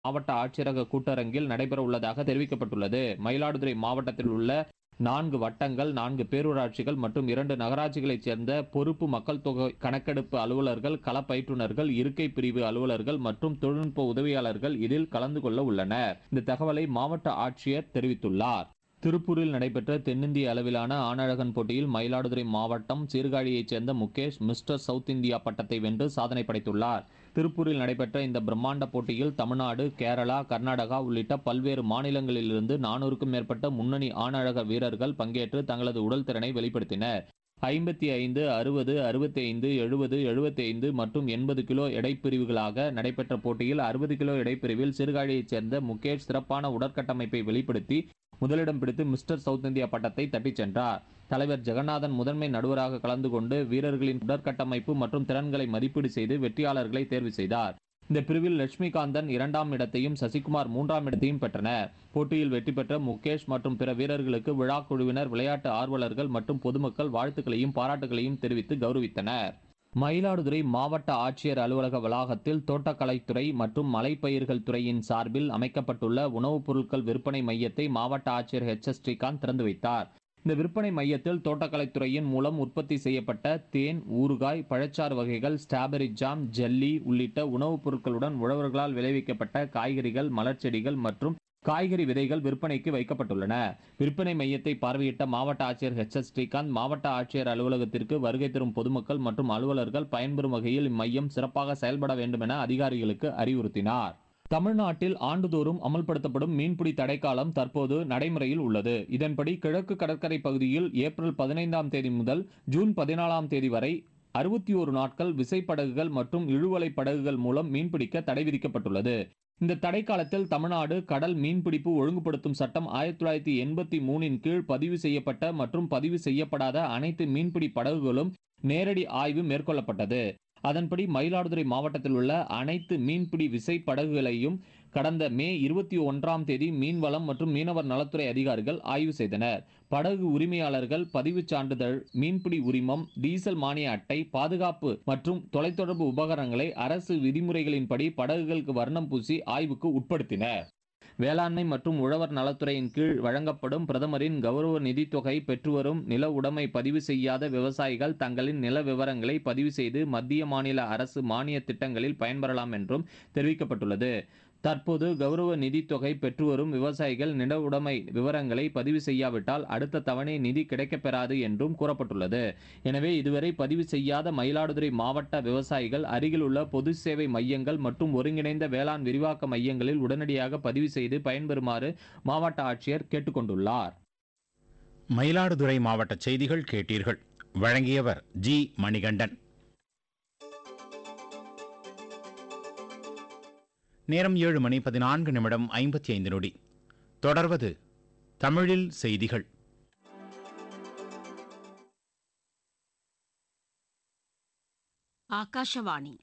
மாவட்ட ஆட்சியரக கூட்டரங்கில் நடைபெற உள்ளதாக தெரிவிக்கப்பட்டுள்ளது மயிலாடுதுறை மாவட்டத்தில் உள்ள நான்கு வட்டங்கள் நான்கு பேரூராட்சிகள் மற்றும் இரண்டு நகராட்சிகளைச் சேர்ந்த பொறுப்பு மக்கள் தொகை கணக்கெடுப்பு அலுவலர்கள் கள பயிற்றுனர்கள் இருக்கை பிரிவு அலுவலர்கள் மற்றும் தொழில்நுட்ப உதவியாளர்கள் இதில் கலந்து கொள்ள உள்ளனர் இந்த தகவலை மாவட்ட ஆட்சியர் தெரிவித்துள்ளார் திருப்பூரில் நடைபெற்ற தென்னிந்திய அளவிலான ஆணழகன் போட்டியில் மயிலாடுதுறை மாவட்டம் சீர்காழியைச் சேர்ந்த முகேஷ் மிஸ்டர் சவுத் இந்தியா பட்டத்தை வென்று சாதனை படைத்துள்ளார் திருப்பூரில் நடைபெற்ற இந்த பிரம்மாண்ட போட்டியில் தமிழ்நாடு கேரளா கர்நாடகா உள்ளிட்ட பல்வேறு மாநிலங்களிலிருந்து நானூறுக்கும் மேற்பட்ட முன்னணி ஆணழக வீரர்கள் பங்கேற்று தங்களது உடல் திறனை வெளிப்படுத்தினர் ஐம்பத்தி ஐந்து அறுபது அறுபத்தி ஐந்து எழுபது எழுபத்தி ஐந்து மற்றும் எண்பது கிலோ எடைப்பிரிவுகளாக நடைபெற்ற போட்டியில் அறுபது கிலோ எடைப்பிரிவில் சீர்காழியைச் சேர்ந்த முகேஷ் சிறப்பான உடற்கட்டமைப்பை வெளிப்படுத்தி முதலிடம் பிடித்து மிஸ்டர் சவுத் இந்தியா பட்டத்தை தட்டிச் சென்றார் தலைவர் ஜெகநாதன் முதன்மை நடுவராக கலந்து கொண்டு வீரர்களின் உடற்கட்டமைப்பு மற்றும் திறன்களை மதிப்பீடு செய்து வெற்றியாளர்களை தேர்வு செய்தார் இந்த பிரிவில் லட்சுமிகாந்தன் இரண்டாம் இடத்தையும் சசிகுமார் மூன்றாம் இடத்தையும் பெற்றனர் போட்டியில் வெற்றி பெற்ற முகேஷ் மற்றும் பிற வீரர்களுக்கு விழா குழுவினர் விளையாட்டு ஆர்வலர்கள் மற்றும் பொதுமக்கள் வாழ்த்துக்களையும் பாராட்டுகளையும் தெரிவித்து கௌரவித்தனர் மயிலாடுதுறை மாவட்ட ஆட்சியர் அலுவலக வளாகத்தில் தோட்டக்கலைத்துறை மற்றும் மலைப்பயிர்கள் துறையின் சார்பில் அமைக்கப்பட்டுள்ள உணவுப் பொருட்கள் விற்பனை மையத்தை மாவட்ட ஆட்சியர் ஹெச் எஸ் ஸ்ரீகாந்த் திறந்து வைத்தார் இந்த விற்பனை மையத்தில் தோட்டக்கலைத்துறையின் மூலம் உற்பத்தி செய்யப்பட்ட தேன் ஊறுகாய் பழச்சாறு வகைகள் ஸ்ட்ராபெரி ஜாம் ஜெல்லி உள்ளிட்ட உணவுப் பொருட்களுடன் உழவர்களால் விளைவிக்கப்பட்ட காய்கறிகள் மலர்ச்செடிகள் மற்றும் காய்கறி விதைகள் விற்பனைக்கு வைக்கப்பட்டுள்ளன விற்பனை மையத்தை பார்வையிட்ட மாவட்ட ஆட்சியர் ஹெச் எஸ் ஸ்ரீகாந்த் மாவட்ட ஆட்சியர் அலுவலகத்திற்கு வருகை தரும் பொதுமக்கள் மற்றும் அலுவலர்கள் பயன்பெறும் வகையில் இம்மையம் சிறப்பாக செயல்பட வேண்டும் என அதிகாரிகளுக்கு அறிவுறுத்தினார் தமிழ்நாட்டில் ஆண்டுதோறும் அமல்படுத்தப்படும் மீன்பிடி தடைக்காலம் தற்போது நடைமுறையில் உள்ளது இதன்படி கிழக்கு கடற்கரை பகுதியில் ஏப்ரல் பதினைந்தாம் தேதி முதல் ஜூன் பதினாலாம் தேதி வரை அறுபத்தி ஒரு நாட்கள் விசைப்படகுகள் மற்றும் இழுவலை படகுகள் மூலம் மீன்பிடிக்க தடை விதிக்கப்பட்டுள்ளது இந்த தடைக்காலத்தில் தமிழ்நாடு கடல் மீன்பிடிப்பு ஒழுங்குபடுத்தும் சட்டம் ஆயிரத்தி தொள்ளாயிரத்தி எண்பத்தி மூணின் கீழ் பதிவு செய்யப்பட்ட மற்றும் பதிவு செய்யப்படாத அனைத்து மீன்பிடி படகுகளும் நேரடி ஆய்வு மேற்கொள்ளப்பட்டது அதன்படி மயிலாடுதுறை மாவட்டத்தில் உள்ள அனைத்து மீன்பிடி விசை படகுகளையும் கடந்த மே இருபத்தி ஒன்றாம் தேதி மீன்வளம் மற்றும் மீனவர் நலத்துறை அதிகாரிகள் ஆய்வு செய்தனர் படகு உரிமையாளர்கள் பதிவுச் சான்றிதழ் மீன்பிடி உரிமம் டீசல் மானிய அட்டை பாதுகாப்பு மற்றும் தொலைத்தொடர்பு உபகரணங்களை அரசு விதிமுறைகளின்படி படகுகளுக்கு வர்ணம் பூசி ஆய்வுக்கு உட்படுத்தினர் வேளாண்மை மற்றும் உழவர் நலத்துறையின் கீழ் வழங்கப்படும் பிரதமரின் கௌரவ நிதித் தொகை பெற்றுவரும் நில உடைமை பதிவு செய்யாத விவசாயிகள் தங்களின் நில விவரங்களை பதிவு செய்து மத்திய மாநில அரசு மானிய திட்டங்களில் பயன்பெறலாம் என்றும் தெரிவிக்கப்பட்டுள்ளது தற்போது கௌரவ நிதித் தொகை பெற்றுவரும் விவசாயிகள் நில உடைமை விவரங்களை பதிவு செய்யாவிட்டால் அடுத்த தவணை நிதி கிடைக்கப்பெறாது என்றும் கூறப்பட்டுள்ளது எனவே இதுவரை பதிவு செய்யாத மயிலாடுதுறை மாவட்ட விவசாயிகள் அருகில் உள்ள பொது சேவை மையங்கள் மற்றும் ஒருங்கிணைந்த வேளாண் விரிவாக்க மையங்களில் உடனடியாக பதிவு செய்து பயன்பெறுமாறு மாவட்ட ஆட்சியர் கேட்டுக்கொண்டுள்ளார் மயிலாடுதுறை மாவட்ட செய்திகள் கேட்டீர்கள் வழங்கியவர் ஜி மணிகண்டன் நேரம் ஏழு மணி பதினான்கு நிமிடம் ஐம்பத்தி ஐந்து நொடி தொடர்வது தமிழில் செய்திகள் ಆಕಾಶವಾಣಿ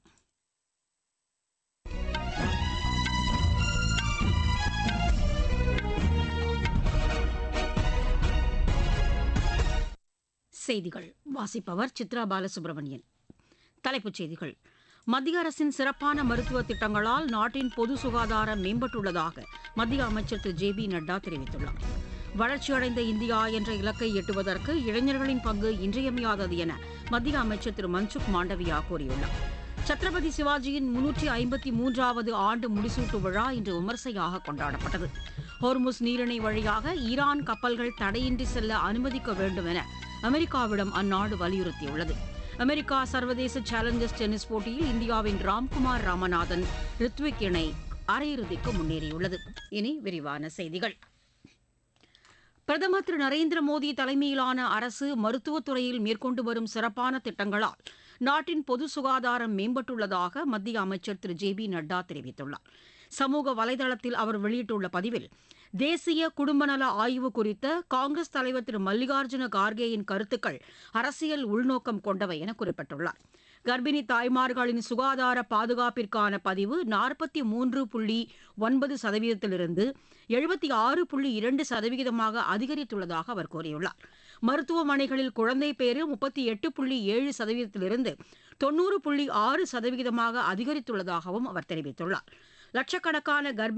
செய்திகள் வாசிப்பவர் சித்ரா பாலசுப்ரமணியன் தலைப்புச் செய்திகள் மத்திய அரசின் சிறப்பான மருத்துவ திட்டங்களால் நாட்டின் பொது சுகாதாரம் மேம்பட்டுள்ளதாக மத்திய அமைச்சர் திரு ஜே பி நட்டா தெரிவித்துள்ளார் வளர்ச்சியடைந்த இந்தியா என்ற இலக்கை எட்டுவதற்கு இளைஞர்களின் பங்கு இன்றியமையாதது என மத்திய அமைச்சர் திரு மன்சுக் மாண்டவியா கூறியுள்ளார் சத்ரபதி சிவாஜியின் முன்னூற்றி ஐம்பத்தி மூன்றாவது ஆண்டு முடிசூட்டு விழா இன்று விமர்சையாக கொண்டாடப்பட்டது ஹோர்முஸ் நீரிணை வழியாக ஈரான் கப்பல்கள் தடையின்றி செல்ல அனுமதிக்க வேண்டும் என அமெரிக்காவிடம் அந்நாடு வலியுறுத்தியுள்ளது அமெரிக்கா சர்வதேச சேலஞ்சர்ஸ் டென்னிஸ் போட்டியில் இந்தியாவின் ராம்குமார் ராமநாதன் ரித்விக் இணை அரையிறுதிக்கு முன்னேறியுள்ளது இனி விரிவான செய்திகள் பிரதமர் திரு நரேந்திர மோடி தலைமையிலான அரசு மருத்துவத்துறையில் மேற்கொண்டு வரும் சிறப்பான திட்டங்களால் நாட்டின் பொது சுகாதாரம் மேம்பட்டுள்ளதாக மத்திய அமைச்சர் திரு ஜே பி நட்டா தெரிவித்துள்ளார் சமூக வலைதளத்தில் அவர் வெளியிட்டுள்ள பதிவில் தேசிய குடும்பநல ஆய்வு குறித்த காங்கிரஸ் தலைவர் திரு மல்லிகார்ஜுன கார்கேயின் கருத்துக்கள் அரசியல் உள்நோக்கம் கொண்டவை என குறிப்பிட்டுள்ளார் கர்ப்பிணி தாய்மார்களின் சுகாதார பாதுகாப்பிற்கான பதிவு நாற்பத்தி மூன்று புள்ளி ஒன்பது சதவீதத்திலிருந்து எழுபத்தி ஆறு புள்ளி இரண்டு சதவீதமாக அதிகரித்துள்ளதாக அவர் கூறியுள்ளார் மருத்துவமனைகளில் குழந்தை பேறு முப்பத்தி எட்டு புள்ளி ஏழு சதவீதத்திலிருந்து தொன்னூறு புள்ளி ஆறு சதவீதமாக அதிகரித்துள்ளதாகவும் அவர் தெரிவித்துள்ளார் லட்சக்கணக்கான கர்ப்பிணி